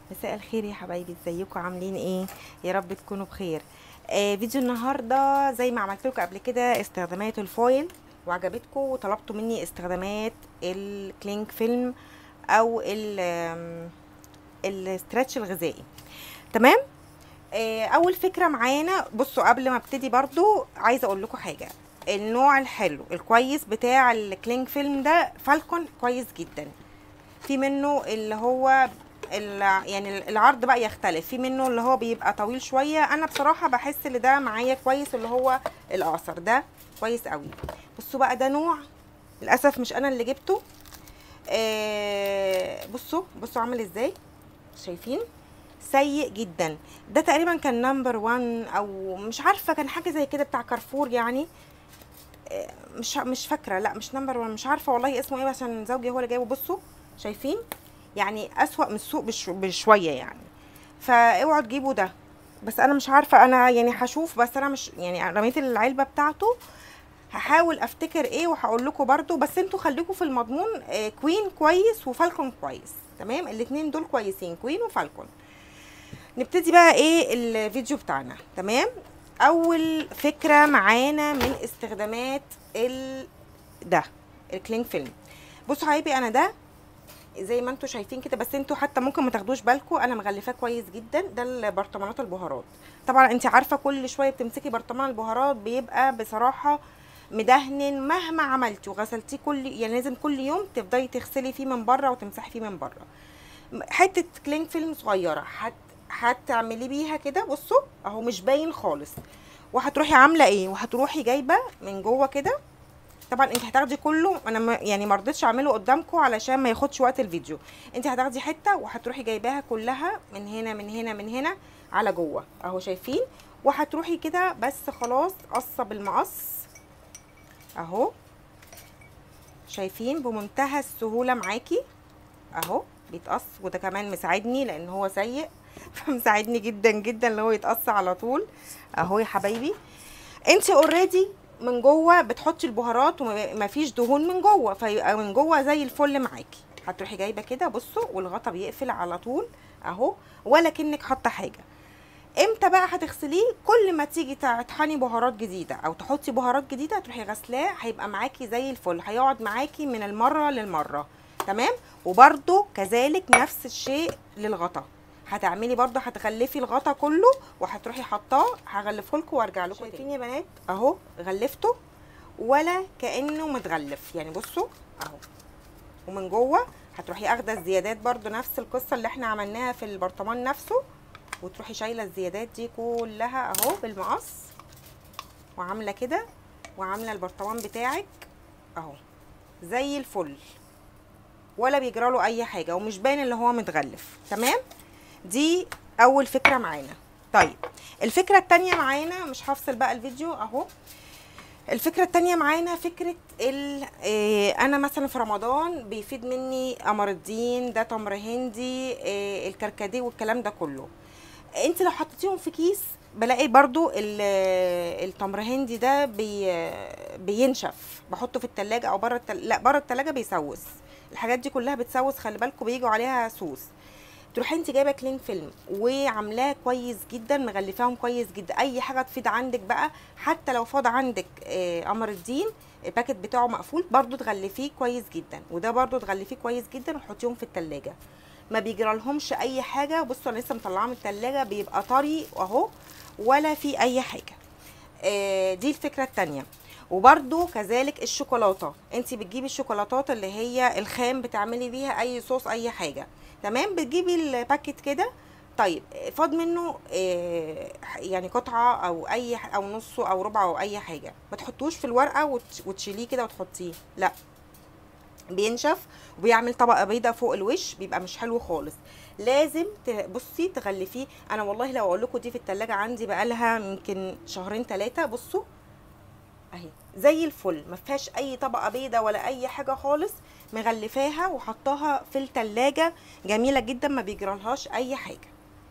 مساء الخير يا حبايبي ازيكم عاملين ايه يا رب تكونوا بخير آه فيديو النهارده زي ما عملت لكم قبل كده استخدامات الفويل وعجبتكم وطلبتوا مني استخدامات الكلينك فيلم او ال آم، الاسترتش الغذائي تمام آه اول فكره معانا بصوا قبل ما ابتدي برضو عايزه اقول لكم حاجه النوع الحلو الكويس بتاع الكلينك فيلم ده فالكون كويس جدا في منه اللي هو ال- يعني العرض بقى يختلف في منه اللي هو بيبقى طويل شويه انا بصراحه بحس ان ده معايا كويس اللي هو الاقصر ده كويس قوي بصوا بقى ده نوع للاسف مش انا اللي جبته آه بصوا بصوا عامل ازاي شايفين سيء جدا ده تقريبا كان نمبر 1 او مش عارفه كان حاجه زي كده بتاع كارفور يعني آه، مش مش فاكره لا مش نمبر 1 مش عارفه والله اسمه ايه عشان زوجي هو اللي جايبه بصوا شايفين يعني اسوأ من السوق بش- بشويه يعني فاوعوا تجيبوا ده بس انا مش عارفه انا يعني هشوف بس انا مش يعني رميت العلبه بتاعته هحاول افتكر ايه وهقول لكم برده بس انتوا خليكم في المضمون آه، كوين كويس وفالكون كويس تمام الاتنين دول كويسين كوين وفالكون نبتدي بقى ايه الفيديو بتاعنا تمام اول فكره معانا من استخدامات ال ده الكلينج فيلم بصوا حبايبي انا ده زي ما انتوا شايفين كده بس انتوا حتى ممكن ما تاخدوش بالكم انا مغلفاه كويس جدا ده البرطمانات البهارات طبعا انت عارفه كل شويه بتمسكي برطمان البهارات بيبقى بصراحه مدهن مهما عملتي وغسلتيه كل يعني لازم كل يوم تفضلي تغسلي فيه من بره وتمسحي فيه من بره حته كلينج فيلم صغيره هت هتعملي بيها كده بصوا اهو مش باين خالص وهتروحي عامله ايه وهتروحي جايبه من جوه كده طبعا انت هتاخدي كله انا ما- يعني ما رضيتش اعمله قدامكم علشان ما ياخدش وقت الفيديو انت هتاخدي حته وهتروحي جايباها كلها من هنا من هنا من هنا على جوه اهو شايفين وهتروحي كده بس خلاص قصه بالمقص اهو شايفين بمنتهى السهوله معاكي اهو بيتقص وده كمان مساعدني لان هو سيء فمساعدني جدا جدا اللي هو يتقص على طول اهو يا حبايبي انت اوريدي من جوه بتحطي البهارات وما فيش دهون من جوه فيبقى من جوه زي الفل معاكي هتروحي جايبه كده بصوا والغطا بيقفل على طول اهو ولا كانك حاطه حاجه امتى بقى هتغسليه كل ما تيجي تطحني بهارات جديده او تحطي بهارات جديده هتروحي غسلاه هيبقى معاكي زي الفل هيقعد معاكي من المره للمره تمام وبرده كذلك نفس الشيء للغطا هتعملي برضه هتغلفي الغطا كله وهتروحي حطاه هغلفه لكم وارجع لكم شايفين يا بنات اهو غلفته ولا كانه متغلف يعني بصوا اهو ومن جوه هتروحي اخده الزيادات برضو نفس القصه اللي احنا عملناها في البرطمان نفسه وتروحي شايله الزيادات دي كلها اهو بالمقص وعامله كده وعامله البرطمان بتاعك اهو زي الفل ولا بيجرى له اي حاجه ومش باين اللي هو متغلف تمام دي اول فكره معانا طيب الفكره التانية معانا مش هفصل بقى الفيديو اهو الفكره التانية معانا فكره ال إيه انا مثلا في رمضان بيفيد مني قمر الدين ده تمر هندي إيه الكركديه والكلام ده كله انت لو حطيتيهم في كيس بلاقي برضو ال- التمر هندي ده بي بينشف بحطه في التلاجة او بره التل... لا بره التلاجة بيسوس الحاجات دي كلها بتسوس خلي بالكم بيجوا عليها سوس تروحي انت جايبه كلين فيلم وعاملاه كويس جدا مغلفاهم كويس جدا اي حاجه تفيد عندك بقى حتى لو فاض عندك آه، قمر الدين الباكت بتاعه مقفول برضو تغلفيه كويس جدا وده برضو تغلفيه كويس جدا وتحطيهم في التلاجة ما بيجرى لهمش اي حاجه بصوا انا لسه مطلعاه من التلاجة بيبقى طري اهو ولا في اي حاجه آه، دي الفكره التانية وبرده كذلك الشوكولاته انت بتجيبي الشوكولاتات اللي هي الخام بتعملي بيها اي صوص اي حاجه تمام بتجيبي الباكت كده طيب فاض منه آه، يعني قطعه او اي ح- او نصه او ربعه او اي حاجه ما تحطوش في الورقه وتش- وتشيليه كده وتحطيه لا بينشف وبيعمل طبقه بيضاء فوق الوش بيبقى مش حلو خالص لازم ت- بصي تغلفيه انا والله لو اقول لكم دي في التلاجة عندي بقالها يمكن شهرين ثلاثه بصوا اهي زي الفل ما فيهاش اي طبقه بيضه ولا اي حاجه خالص مغلفاها وحطاها في التلاجة جميله جدا ما بيجرالهاش اي حاجه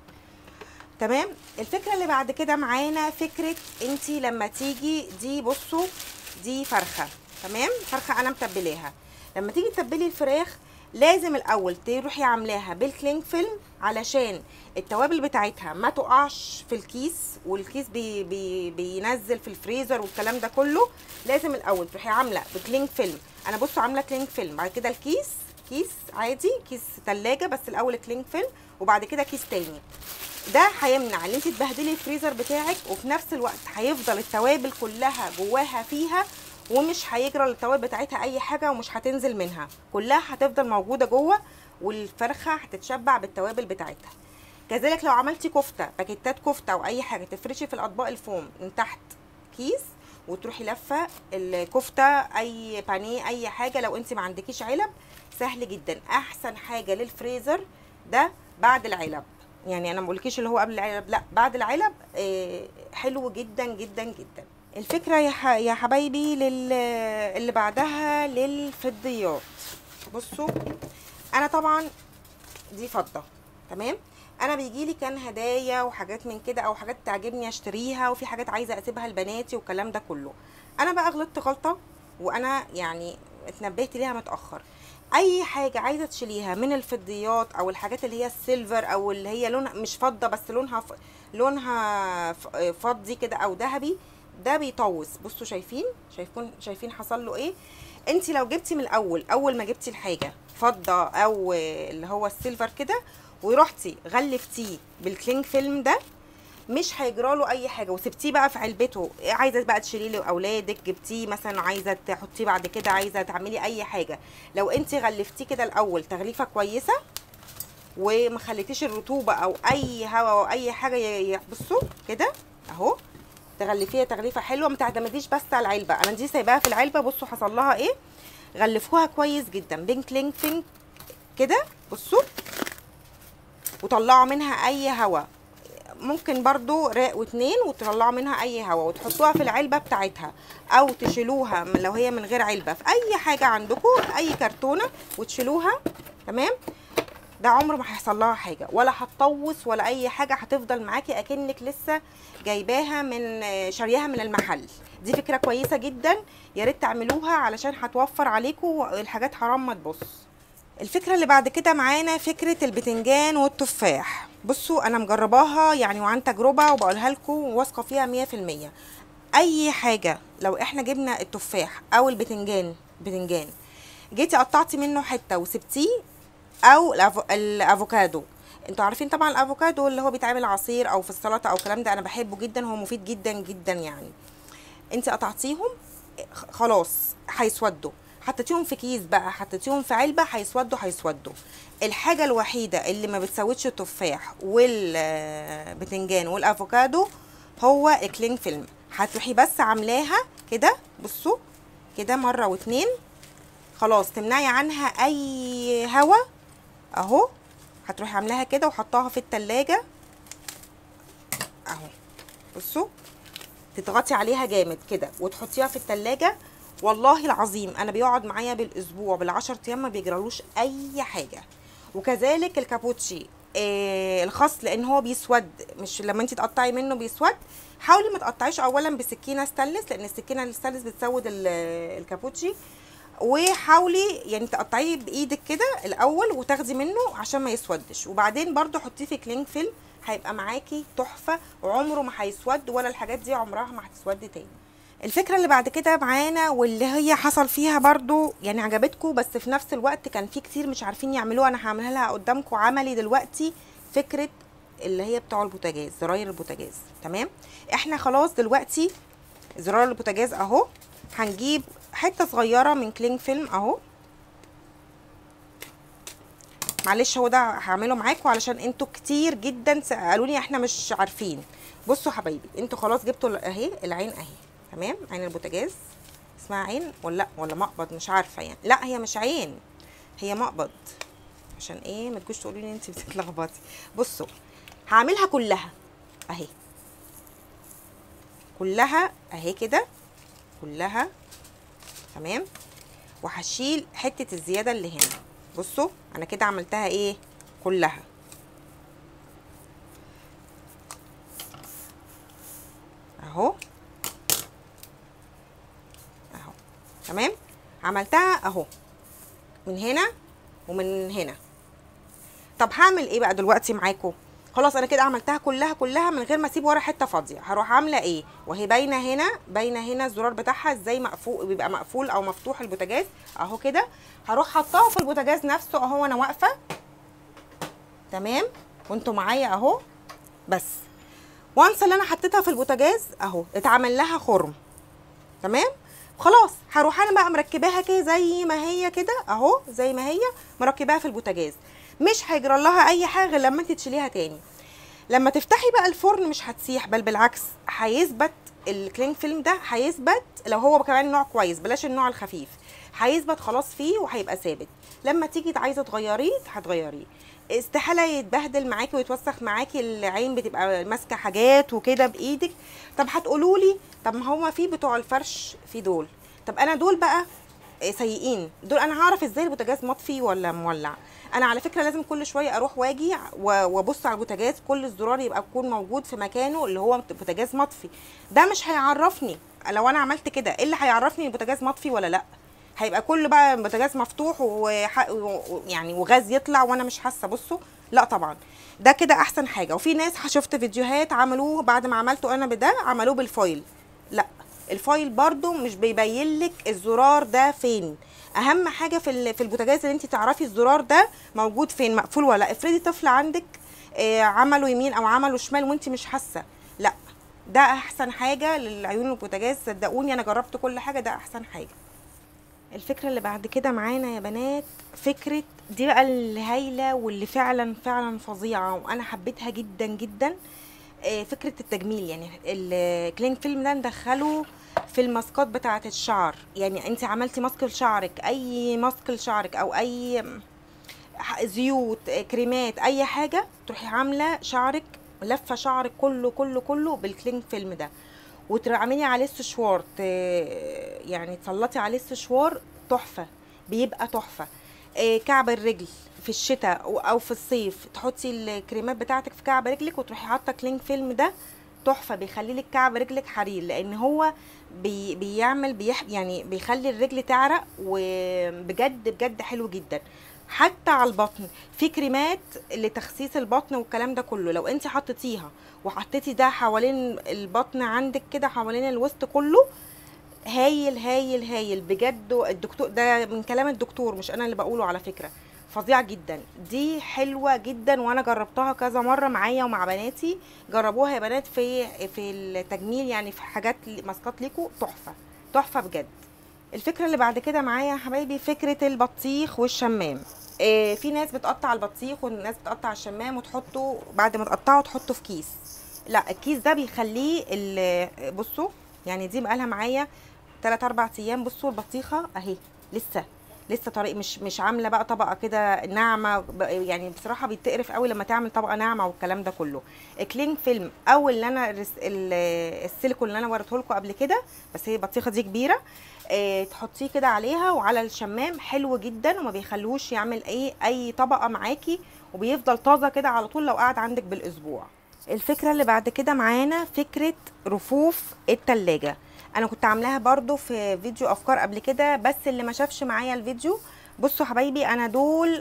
تمام الفكره اللي بعد كده معانا فكره انتي لما تيجي دي بصوا دي فرخه تمام فرخه انا متبلاها لما تيجي تتبلي الفراخ لازم الاول تروحي عاملاها بالكلينج فيلم علشان التوابل بتاعتها ما تقعش في الكيس والكيس بي بي بينزل في الفريزر والكلام ده كله لازم الاول تروحي عامله بكلينج فيلم انا بصوا عامله كلينج فيلم بعد كده الكيس كيس عادي كيس ثلاجه بس الاول كلينج فيلم وبعد كده كيس تاني ده هيمنع ان انت تبهدلي الفريزر بتاعك وفي نفس الوقت هيفضل التوابل كلها جواها فيها ومش هيجرى للتوابل بتاعتها اي حاجه ومش هتنزل منها كلها هتفضل موجوده جوه والفرخه هتتشبع بالتوابل بتاعتها كذلك لو عملتي كفته باكيتات كفته او اي حاجه تفرشي في الاطباق الفوم من تحت كيس وتروحي لفه الكفته اي بانيه اي حاجه لو انت ما عندكيش علب سهل جدا احسن حاجه للفريزر ده بعد العلب يعني انا ما بقولكيش اللي هو قبل العلب لا بعد العلب آه، حلو جدا جدا جدا الفكره يا ح- يا حبايبي لل اللي بعدها للفضيات بصوا انا طبعا دي فضه تمام انا بيجي لي كان هدايا وحاجات من كده او حاجات تعجبني اشتريها وفي حاجات عايزه اسيبها لبناتي والكلام ده كله انا بقى غلطت غلطه وانا يعني اتنبهت ليها متاخر اي حاجه عايزه تشيليها من الفضيات او الحاجات اللي هي السيلفر او اللي هي لونها مش فضه بس لونها ف... لونها ف- فضي كده او ذهبي ده بيطوس بصوا شايفين شايفين شايفين حصل له ايه انت لو جبتي من الاول اول ما جبتي الحاجه فضه او اللي هو السيلفر كده ورحتي غلفتيه بالكلينج فيلم ده مش هيجرى له اي حاجه وسبتيه بقى في علبته عايزه بقى تشيليه لاولادك جبتيه مثلا عايزه تحطيه بعد كده عايزه تعملي اي حاجه لو انت غلفتيه كده الاول تغليفه كويسه وما خليتيش الرطوبه او اي هواء او اي حاجه ي- ي- بصوا كده اهو تغلفيها تغليفه حلوه ما تعتمديش بس على العلبه انا دي سايباها في العلبه بصوا حصل لها ايه غلفوها كويس جدا بين كلينج فينج كده بصوا وطلعوا منها اي هواء ممكن برضو راق واتنين وتطلعوا منها اي هواء وتحطوها في العلبه بتاعتها او تشيلوها من- لو هي من غير علبه في اي حاجه عندكم اي كرتونه وتشيلوها تمام ده عمره ما هيحصل لها حاجه ولا هتطوس ولا اي حاجه هتفضل معاكي اكنك لسه جايباها من شارياها من المحل دي فكره كويسه جدا يا ريت تعملوها علشان هتوفر عليكم الحاجات حرام ما تبص الفكره اللي بعد كده معانا فكره البتنجان والتفاح بصوا انا مجرباها يعني وعن تجربه وبقولها لكم واثقه فيها 100% اي حاجه لو احنا جبنا التفاح او البتنجان بتنجان جيتي قطعتي منه حته وسبتيه او الأفو... الافوكادو انتوا عارفين طبعا الافوكادو اللي هو بيتعمل عصير او في السلطه او الكلام ده انا بحبه جدا هو مفيد جدا جدا يعني انت قطعتيهم خ- خلاص هيسودوا حطيتيهم في كيس بقى حطيتيهم في علبه هيسودوا هيسودوا الحاجه الوحيده اللي ما بتسودش التفاح والبتنجان والافوكادو هو الكلينج فيلم هتروحي بس عاملاها كده بصوا كده مره واتنين خلاص تمنعي عنها اي هوا اهو هتروحي عاملاها كده وحطاها في التلاجة اهو بصوا تضغطي عليها جامد كده وتحطيها في التلاجة والله العظيم انا بيقعد معايا بالاسبوع بالعشر ايام ما بيجرالوش اي حاجه وكذلك الكابوتشي آه الخاص لان هو بيسود مش لما انت تقطعي منه بيسود حاولي ما تقطعيش اولا بسكينه ستانلس لان السكينه الستانلس بتسود ال- الكابوتشي وحاولي يعني تقطعيه بايدك كده الاول وتاخدي منه عشان ما يسودش وبعدين برضو حطيه في كلينج فيلم هيبقى معاكي تحفه وعمره ما هيسود ولا الحاجات دي عمرها ما هتسود تاني الفكرة اللي بعد كده معانا واللي هي حصل فيها برضو يعني عجبتكم بس في نفس الوقت كان في كتير مش عارفين يعملوها انا هعملها لها قدامكم عملي دلوقتي فكرة اللي هي بتوع البوتاجاز زراير البوتاجاز تمام احنا خلاص دلوقتي زرار البوتاجاز اهو هنجيب حته صغيره من كلينج فيلم اهو معلش هو ده هعمله معاكم علشان انتوا كتير جدا سالوني احنا مش عارفين بصوا حبايبي انتوا خلاص جبتوا ال- اهي العين اهي تمام عين البوتاجاز اسمها عين ولا لا ولا مقبض مش عارفه يعني لا هي مش عين هي مقبض عشان ايه ما تجوش تقولوا لي انت بتتلخبطي بصوا هعملها كلها اهي كلها اهي كده كلها تمام وهشيل حته الزياده اللي هنا بصوا انا كده عملتها ايه كلها اهو اهو تمام عملتها اهو من هنا ومن هنا طب هعمل ايه بقى دلوقتي معاكم خلاص انا كده عملتها كلها كلها من غير ما اسيب ورا حته فاضيه هروح عامله ايه وهي باينه هنا باينه هنا الزرار بتاعها ازاي مقفول بيبقى مقفول او مفتوح البوتاجاز اهو كده هروح حطاها في البوتاجاز نفسه اهو وانا واقفه تمام وانتوا معايا اهو بس وانس اللي انا حطيتها في البوتاجاز اهو اتعمل لها خرم تمام خلاص هروح انا بقى مركباها كده زي ما هي كده اهو زي ما هي مركباها في البوتاجاز مش هيجرى لها اي حاجه غير لما انت تشيليها تاني لما تفتحي بقى الفرن مش هتسيح بل بالعكس هيثبت الكلينج فيلم ده هيثبت لو هو كمان نوع كويس بلاش النوع الخفيف هيثبت خلاص فيه وهيبقى ثابت لما تيجي عايزه تغيريه هتغيريه استحاله يتبهدل معاكي ويتوسخ معاكي العين بتبقى ماسكه حاجات وكده بايدك طب هتقولوا لي طب ما هما في بتوع الفرش في دول طب انا دول بقى سيئين دول انا هعرف ازاي البوتاجاز مطفي ولا مولع انا على فكره لازم كل شويه اروح واجي وابص على البوتاجاز كل الزرار يبقى يكون موجود في مكانه اللي هو بوتاجاز مطفي ده مش هيعرفني لو انا عملت كده ايه اللي هيعرفني البوتاجاز مطفي ولا لا هيبقى كل بقى البوتاجاز مفتوح ويعني وغاز يطلع وانا مش حاسه بصوا لا طبعا ده كده احسن حاجه وفي ناس شفت فيديوهات عملوه بعد ما عملته انا بده عملوه بالفويل لا الفايل برضو مش بيبين لك الزرار ده فين اهم حاجه في في البوتاجاز اللي انت تعرفي الزرار ده موجود فين مقفول ولا لا افرضي طفل عندك آه عمله يمين او عمله شمال وانت مش حاسه لا ده احسن حاجه للعيون البوتاجاز صدقوني انا جربت كل حاجه ده احسن حاجه الفكره اللي بعد كده معانا يا بنات فكره دي بقى اللي هايله واللي فعلا فعلا فظيعه وانا حبيتها جدا جدا فكره التجميل يعني الكلين فيلم ده ندخله في الماسكات بتاعه الشعر يعني انت عملتي ماسك لشعرك اي ماسك لشعرك او اي زيوت كريمات اي حاجه تروحي عامله شعرك لفه شعرك كله كله كله بالكلين فيلم ده وتعملي عليه استشوار يعني تسلطي عليه استشوار تحفه بيبقى تحفه كعب الرجل في الشتاء او في الصيف تحطي الكريمات بتاعتك في كعب رجلك وتروحي حاطه كلينج فيلم ده تحفه بيخلي لك كعب رجلك حرير لان هو بي بيعمل بيح يعني بيخلي الرجل تعرق وبجد بجد حلو جدا حتى على البطن في كريمات لتخسيس البطن والكلام ده كله لو انت حطيتيها وحطيتي ده حوالين البطن عندك كده حوالين الوسط كله هايل هايل هايل بجد الدكتور ده من كلام الدكتور مش انا اللي بقوله على فكره فظيعه جدا دي حلوه جدا وانا جربتها كذا مره معايا ومع بناتي جربوها يا بنات في في التجميل يعني في حاجات ماسكات ليكو تحفه تحفه بجد الفكره اللي بعد كده معايا يا حبايبي فكره البطيخ والشمام إيه في ناس بتقطع البطيخ وناس بتقطع الشمام وتحطه بعد ما تقطعه تحطه في كيس لا الكيس ده بيخليه بصوا يعني دي بقالها معايا 3 4 ايام بصوا البطيخه اهي لسه لسه طريق مش مش عامله بقى طبقه كده ناعمه يعني بصراحه بيتقرف قوي لما تعمل طبقه ناعمه والكلام ده كله كلينج فيلم او اللي انا السيليكون اللي انا وريته لكم قبل كده بس هي البطيخه دي كبيره اه تحطيه كده عليها وعلى الشمام حلو جدا وما بيخلوش يعمل اي اي طبقه معاكي وبيفضل طازه كده على طول لو قعد عندك بالاسبوع الفكره اللي بعد كده معانا فكره رفوف التلاجة انا كنت عاملاها برضو في فيديو افكار قبل كده بس اللي ما شافش معايا الفيديو بصوا حبايبي انا دول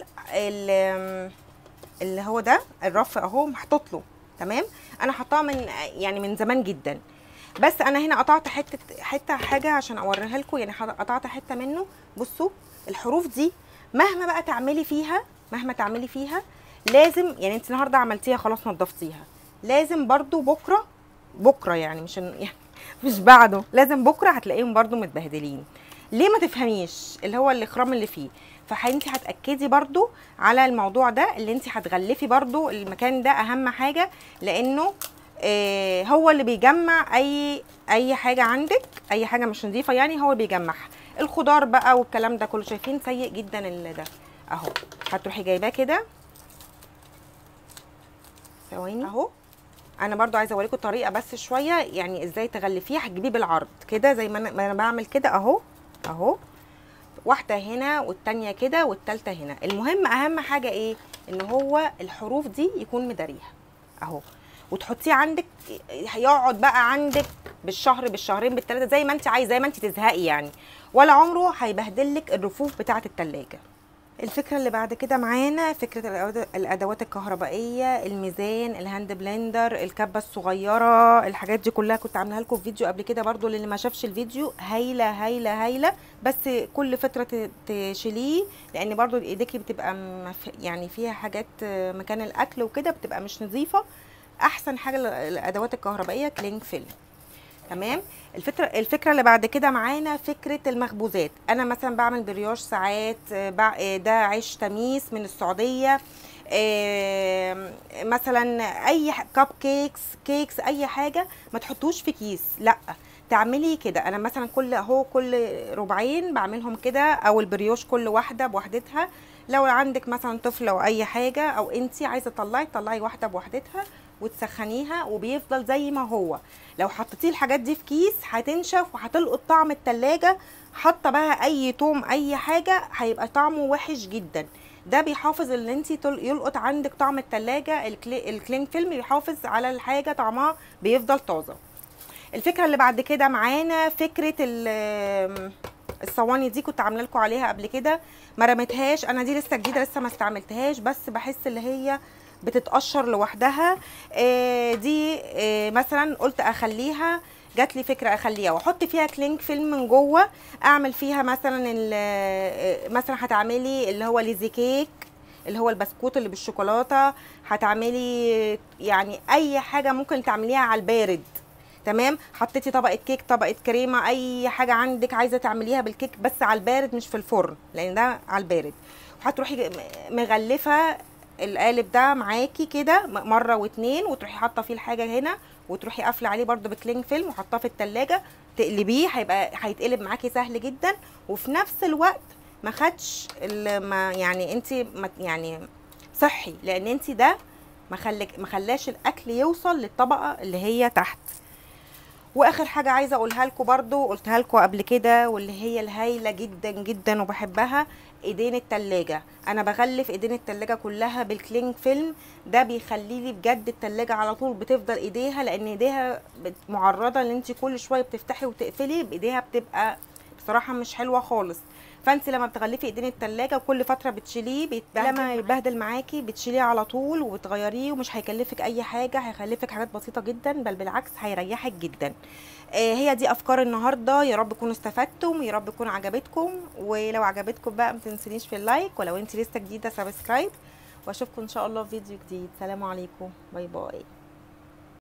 اللي هو ده الرف اهو محطوط له تمام انا حطاه من يعني من زمان جدا بس انا هنا قطعت حته حته حاجه عشان اوريها لكم يعني قطعت حته منه بصوا الحروف دي مهما بقى تعملي فيها مهما تعملي فيها لازم يعني انت النهارده عملتيها خلاص نضفتيها لازم برضو بكره بكره يعني مش يعني مش بعده لازم بكره هتلاقيهم برضو متبهدلين ليه ما تفهميش اللي هو الاخرام اللي فيه فانت هتاكدي برضو على الموضوع ده اللي انت هتغلفي برضو المكان ده اهم حاجه لانه آه هو اللي بيجمع اي اي حاجه عندك اي حاجه مش نظيفه يعني هو بيجمعها الخضار بقى والكلام ده كله شايفين سيء جدا اللي ده اهو هتروحي جايباه كده ثواني اهو انا برضو عايزه اوريكم الطريقه بس شويه يعني ازاي تغلفيه هتجيبيه بالعرض كده زي ما انا بعمل كده اهو اهو واحده هنا والتانيه كده والتالته هنا المهم اهم حاجه ايه ان هو الحروف دي يكون مداريها اهو وتحطيه عندك هيقعد بقى عندك بالشهر بالشهرين بالثلاثه زي ما انت عايزه زي ما انت تزهقي يعني ولا عمره هيبهدل لك الرفوف بتاعه التلاجة الفكرة اللي بعد كده معانا فكرة الأدوات- الأدوات الكهربائية الميزان الهاند بلندر الكبة الصغيرة الحاجات دي كلها كنت عاملاها لكم في فيديو قبل كده برضو للي ما شافش الفيديو هايلة هايلة هايلة بس كل فترة ت- تشيليه لأن برضو ايديكي بتبقى مف- يعني فيها حاجات آه، مكان الأكل وكده بتبقى مش نظيفة أحسن حاجة ال- الأدوات الكهربائية كلينج فيلم تمام الفكره الفكره اللي بعد كده معانا فكره المخبوزات انا مثلا بعمل بريوش ساعات آه، بع- آه، ده عيش تميس من السعوديه آه، مثلا اي كاب كيكس كيكس اي حاجه ما تحطوش في كيس لا تعملي كده انا مثلا كل اهو كل ربعين بعملهم كده او البريوش كل واحده بوحدتها لو عندك مثلا طفل او اي حاجه او انتي عايزه تطلعي تطلعي واحده بوحدتها وتسخنيها وبيفضل زي ما هو لو حطيتيه الحاجات دي في كيس هتنشف وهتلقط طعم التلاجة حاطه بقى اي توم اي حاجه هيبقى طعمه وحش جدا ده بيحافظ ان انت يلقط عندك طعم التلاجة الكلي- الكلينج فيلم بيحافظ على الحاجه طعمها بيفضل طازه الفكره اللي بعد كده معانا فكره ال- الصواني دي كنت عامله لكم عليها قبل كده ما رميتهاش انا دي لسه جديده لسه ما استعملتهاش بس بحس اللي هي بتتقشر لوحدها آه، دي آه، مثلا قلت اخليها جات لي فكره اخليها واحط فيها كلينج فيلم من جوه اعمل فيها مثلا ال- آه، مثلا هتعملي اللي هو ليزي كيك اللي هو البسكوت اللي بالشوكولاته هتعملي يعني اي حاجه ممكن تعمليها على البارد تمام حطيتي طبقه كيك طبقه كريمه اي حاجه عندك عايزه تعمليها بالكيك بس على البارد مش في الفرن لان ده على البارد وهتروحي مغلفه القالب ده معاكي كده م- مره واتنين وتروحي حاطه فيه الحاجه هنا وتروحي قافله عليه برده بكلينج فيلم وحطاه في التلاجة تقلبيه هيبقى هيتقلب معاكي سهل جدا وفي نفس الوقت ما خدش ال- ما يعني انت ما يعني صحي لان انت ده ما خلك ما خلاش الاكل يوصل للطبقه اللي هي تحت واخر حاجه عايزه اقولها لكم برضو قلتها لكم قبل كده واللي هي الهايله جدا جدا وبحبها ايدين التلاجة انا بغلف ايدين التلاجة كلها بالكلينج فيلم ده بيخلي لي بجد التلاجة على طول بتفضل ايديها لان ايديها بت- معرضه ان انت كل شويه بتفتحي وتقفلي بايديها بتبقى بصراحه مش حلوه خالص فانت لما بتغلفي ايدين التلاجة وكل فتره بتشيليه بيتبهدل لما يتبهدل معاكي بتشيليه على طول وبتغيريه ومش هيكلفك اي حاجه هيكلفك حاجات بسيطه جدا بل بالعكس هيريحك جدا آه، هي دي افكار النهارده يا رب تكونوا استفدتم يا رب تكون عجبتكم ولو عجبتكم بقى ما تنسونيش في اللايك ولو انت لسه جديده سبسكرايب واشوفكم ان شاء الله في فيديو جديد سلام عليكم باي باي